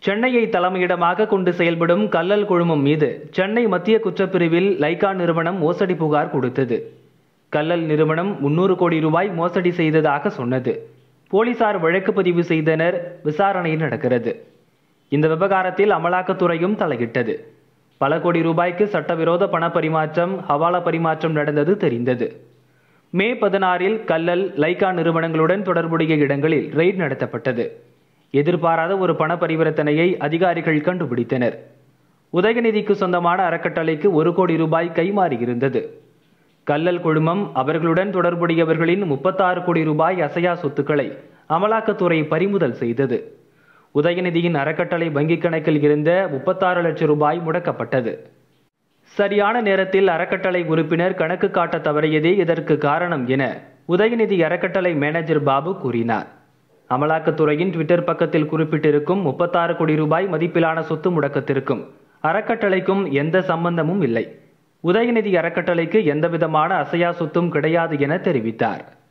சென்னையை தலைமையிடமாக கொண்டு செயல்படும் கல்லல் குழுமம் மீது சென்னை மத்திய குற்றப்பிரிவில் லைகா நிறுவனம் மோசடி புகார் கொடுத்தது கல்லல் நிறுவனம் முன்னூறு கோடி ரூபாய் மோசடி செய்ததாக சொன்னது போலீசார் வழக்கு பதிவு செய்தனர் விசாரணை நடக்கிறது இந்த விவகாரத்தில் அமலாக்கத்துறையும் தலையிட்டது பல கோடி ரூபாய்க்கு சட்டவிரோத பண பரிமாற்றம் ஹவாலா பரிமாற்றம் நடந்தது தெரிந்தது மே பதினாறில் கல்லல் லைகா நிறுவனங்களுடன் தொடர்புடைய இடங்களில் ரெய்ட் நடத்தப்பட்டது எதிர்பாராத ஒரு பண பரிவர்த்தனையை அதிகாரிகள் கண்டுபிடித்தனர் உதயநிதிக்கு சொந்தமான அறக்கட்டளைக்கு ஒரு கோடி ரூபாய் கைமாறியிருந்தது கல்லல் குழுமம் அவர்களுடன் தொடர்புடையவர்களின் முப்பத்தாறு கோடி ரூபாய் அசையா சொத்துக்களை அமலாக்கத்துறை பறிமுதல் செய்தது உதயநிதியின் அறக்கட்டளை வங்கிக் கணக்கில் இருந்த முப்பத்தாறு லட்சம் ரூபாய் முடக்கப்பட்டது சரியான நேரத்தில் அறக்கட்டளை உறுப்பினர் கணக்கு காட்ட தவறியதே இதற்கு காரணம் என உதயநிதி அறக்கட்டளை மேனேஜர் பாபு கூறினார் அமலாக்கத்துறையின் ட்விட்டர் பக்கத்தில் குறிப்பிட்டிருக்கும் முப்பத்தாறு கோடி ரூபாய் மதிப்பிலான சொத்து முடக்கத்திற்கும் அறக்கட்டளைக்கும் எந்த சம்பந்தமும் இல்லை உதயநிதி அறக்கட்டளைக்கு எந்தவிதமான அசையா சொத்தும் கிடையாது என தெரிவித்தார்